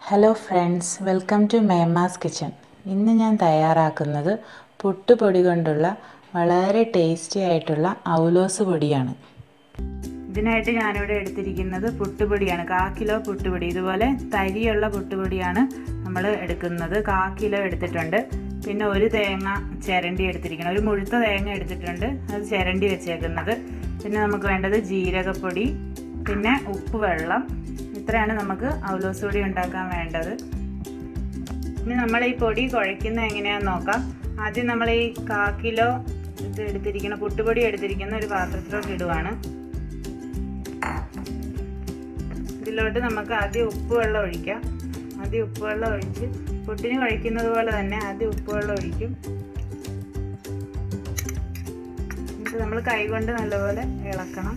hello friends welcome to Memas kitchen ഇന്ന് ഞാൻ തയ്യാറാക്കുന്നത് പുട്ടുപൊടി കൊണ്ടുള്ള വളരെ ടേസ്റ്റി ആയിട്ടുള്ള ഔലോസ് പൊടിയാണ് ഇതിനായിട്ട് ഞാനിവിടെ എടുത്തിരിക്കുന്നത് പുട്ടുപൊടിയാണ് കാ കിലോ പുട്ടുപൊടി ഇതുപോലെ തരിയുള്ള പുട്ടുപൊടിയാണ് നമ്മൾ എടുക്കുന്നത് കാ കിലോ എടുത്തിട്ടുണ്ട് പിന്നെ ഒരു തേങ്ങ ചിരണ്ടി എടുത്തിരിക്കണം ഒരു മുഴുത്ത തേങ്ങ എടുത്തിട്ടുണ്ട് അത് ചിരണ്ടി വെച്ചേക്കുന്നത് പിന്നെ നമുക്ക് വേണ്ടത് ജീരകപ്പൊടി പിന്നെ ഉപ്പ് വെള്ളം ഇത്രയാണ് നമുക്ക് ഔലോസ് പൊടി ഉണ്ടാക്കാൻ വേണ്ടത് ഇനി നമ്മൾ ഈ പൊടി കുഴയ്ക്കുന്നത് എങ്ങനെയാണെന്ന് നോക്കാം ആദ്യം നമ്മൾ ഈ കാ കിലോ ഇത് എടുത്തിരിക്കുന്ന പുട്ടുപൊടി എടുത്തിരിക്കുന്ന ഒരു പാത്രത്തിലോട്ട് ഇടുവാണ് ഇതിലോട്ട് നമുക്ക് ആദ്യം ഉപ്പ് വെള്ളം ഒഴിക്കാം ആദ്യം ഉപ്പ് വെള്ളം ഒഴിച്ച് പുട്ടിന് കഴിക്കുന്നത് പോലെ തന്നെ ആദ്യം ഉപ്പ് വെള്ളം ഒഴിക്കും എന്നിട്ട് നമ്മൾ കൈകൊണ്ട് നല്ലപോലെ ഇളക്കണം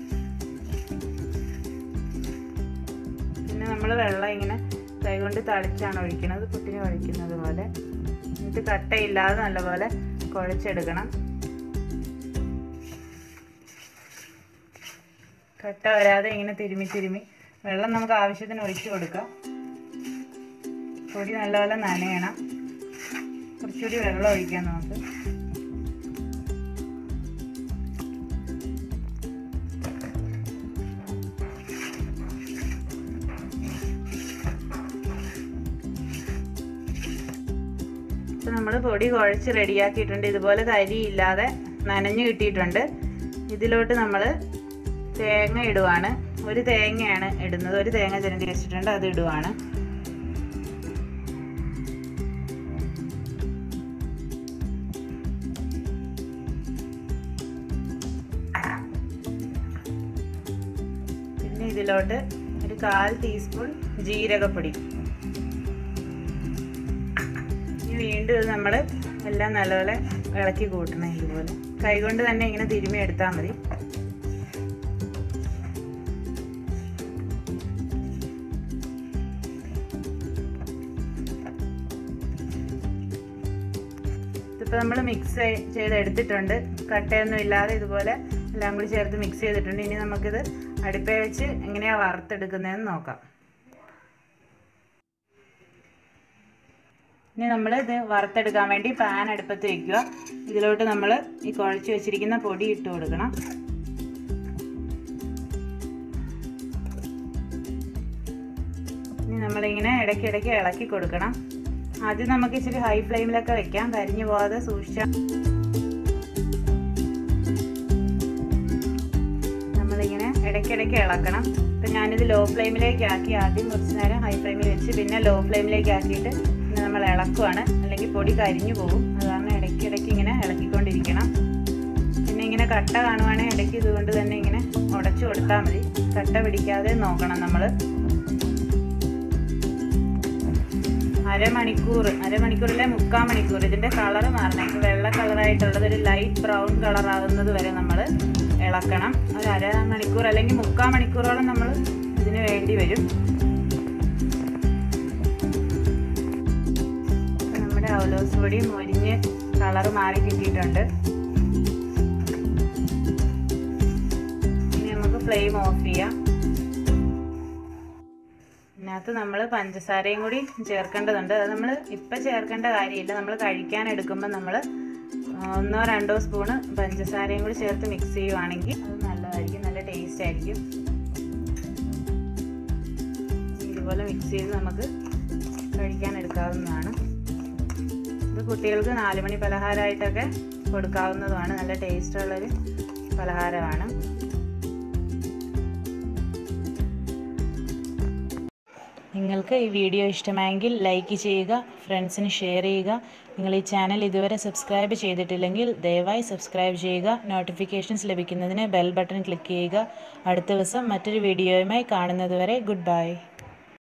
പിന്നെ നമ്മൾ വെള്ളം ഇങ്ങനെ കൈകൊണ്ട് തളിച്ചാണ് ഒഴിക്കുന്നത് പുട്ടിന് കഴിക്കുന്നത് പോലെ എന്നിട്ട് കട്ടയില്ലാതെ നല്ലപോലെ കുഴച്ചെടുക്കണം കട്ട വരാതെ ഇങ്ങനെ തിരുമി തിരുമി വെള്ളം നമുക്ക് ആവശ്യത്തിന് ഒഴിച്ചു കൊടുക്കാം പൊടി നല്ലപോലെ നനയണം കുറച്ചുകൂടി വെള്ളം ഒഴിക്കാം നമുക്ക് ഇപ്പം നമ്മൾ പൊടി കുഴച്ച് റെഡിയാക്കിയിട്ടുണ്ട് ഇതുപോലെ തരി ഇല്ലാതെ നനഞ്ഞു കിട്ടിയിട്ടുണ്ട് ഇതിലോട്ട് നമ്മൾ തേങ്ങ ഇടുവാണ് ഒരു തേങ്ങയാണ് ഇടുന്നത് ഒരു തേങ്ങ ചിരണ്ടി വെച്ചിട്ടുണ്ട് അത് ഇടുവാണ് പിന്നെ ഇതിലോട്ട് ഒരു കാൽ ടീസ്പൂൺ ജീരകപ്പൊടി ഇനി വീണ്ടും ഇത് നമ്മൾ എല്ലാം നല്ലപോലെ ഇളക്കി കൂട്ടണം ഇതുപോലെ കൈകൊണ്ട് തന്നെ ഇങ്ങനെ തിരുമ്മി എടുത്താൽ മതി ഇതിപ്പോൾ നമ്മൾ മിക്സ് ചെയ്ത് എടുത്തിട്ടുണ്ട് കട്ടയൊന്നും ഇല്ലാതെ ഇതുപോലെ എല്ലാം കൂടി ചേർത്ത് മിക്സ് ചെയ്തിട്ടുണ്ട് ഇനി നമുക്കിത് അടുപ്പേ വെച്ച് എങ്ങനെയാണ് വറുത്തെടുക്കുന്നതെന്ന് നോക്കാം ഇനി നമ്മൾ ഇത് വറുത്തെടുക്കാൻ വേണ്ടി പാൻ അടുപ്പത്ത് വയ്ക്കുക ഇതിലോട്ട് നമ്മൾ ഈ കുഴച്ച് വെച്ചിരിക്കുന്ന പൊടി ഇട്ട് കൊടുക്കണം ഇനി നമ്മളിങ്ങനെ ഇടയ്ക്കിടയ്ക്ക് ഇളക്കി കൊടുക്കണം ആദ്യം നമുക്ക് ഇച്ചിരി ഹൈ ഫ്ലെയിമിലൊക്കെ വെക്കാം കരിഞ്ഞു പോകാതെ സൂക്ഷിച്ച നമ്മളിങ്ങനെ ഇടയ്ക്കിടയ്ക്ക് ഇളക്കണം ഇപ്പം ഞാനിത് ലോ ഫ്ലെയിമിലേക്ക് ആക്കി ആദ്യം കുറച്ച് നേരം ഹൈ ഫ്ലെയിമിൽ വെച്ച് പിന്നെ ലോ ഫ്ലെയിമിലേക്ക് ആക്കിയിട്ട് പിന്നെ നമ്മൾ ഇളക്കുവാണ് അല്ലെങ്കിൽ പൊടി കരിഞ്ഞു പോകും അതാണ് ഇടയ്ക്കിടയ്ക്ക് ഇങ്ങനെ ഇളക്കിക്കൊണ്ടിരിക്കണം പിന്നെ ഇങ്ങനെ കട്ട കാണുവാണെങ്കിൽ ഇടയ്ക്ക് ഇതുകൊണ്ട് തന്നെ ഇങ്ങനെ ഉടച്ചു കൊടുത്താൽ മതി കട്ട പിടിക്കാതെ നോക്കണം നമ്മൾ അരമണിക്കൂർ അരമണിക്കൂറിലെ മുക്കാൽ മണിക്കൂർ ഇതിൻ്റെ കളർ മാറണം വെള്ള കളറായിട്ടുള്ളത് ഒരു ലൈറ്റ് ബ്രൗൺ കളർ ആകുന്നത് വരെ നമ്മൾ ഇളക്കണം ഒരു അര മണിക്കൂർ അല്ലെങ്കിൽ മുക്കാൽ മണിക്കൂറോളം നമ്മൾ ഇതിന് വേണ്ടി വരും നമ്മുടെ ഔലോസ് പൊടി മൊരിഞ്ഞ് കളർ മാറി കിട്ടിയിട്ടുണ്ട് ഇനി നമുക്ക് ഫ്ലെയിം ഓഫ് ചെയ്യാം ഇതിനകത്ത് നമ്മൾ പഞ്ചസാരയും കൂടി ചേർക്കേണ്ടതുണ്ട് അത് നമ്മൾ ഇപ്പം ചേർക്കേണ്ട കാര്യമില്ല നമ്മൾ കഴിക്കാൻ എടുക്കുമ്പോൾ നമ്മൾ ഒന്നോ രണ്ടോ സ്പൂണ് പഞ്ചസാരയും കൂടി ചേർത്ത് മിക്സ് ചെയ്യുവാണെങ്കിൽ അത് നല്ലതായിരിക്കും നല്ല ടേസ്റ്റ് ആയിരിക്കും ഇതുപോലെ മിക്സ് ചെയ്ത് നമുക്ക് കഴിക്കാൻ എടുക്കാവുന്നതാണ് ഇത് കുട്ടികൾക്ക് നാല് മണി പലഹാരമായിട്ടൊക്കെ കൊടുക്കാവുന്നതുമാണ് നല്ല ടേസ്റ്റുള്ളൊരു പലഹാരമാണ് നിങ്ങൾക്ക് ഈ വീഡിയോ ഇഷ്ടമായെങ്കിൽ ലൈക്ക് ചെയ്യുക ഫ്രണ്ട്സിന് ഷെയർ ചെയ്യുക നിങ്ങൾ ഈ ചാനൽ ഇതുവരെ സബ്സ്ക്രൈബ് ചെയ്തിട്ടില്ലെങ്കിൽ ദയവായി സബ്സ്ക്രൈബ് ചെയ്യുക നോട്ടിഫിക്കേഷൻസ് ലഭിക്കുന്നതിന് ബെൽ ബട്ടൺ ക്ലിക്ക് ചെയ്യുക അടുത്ത ദിവസം മറ്റൊരു വീഡിയോയുമായി കാണുന്നതുവരെ ഗുഡ് ബൈ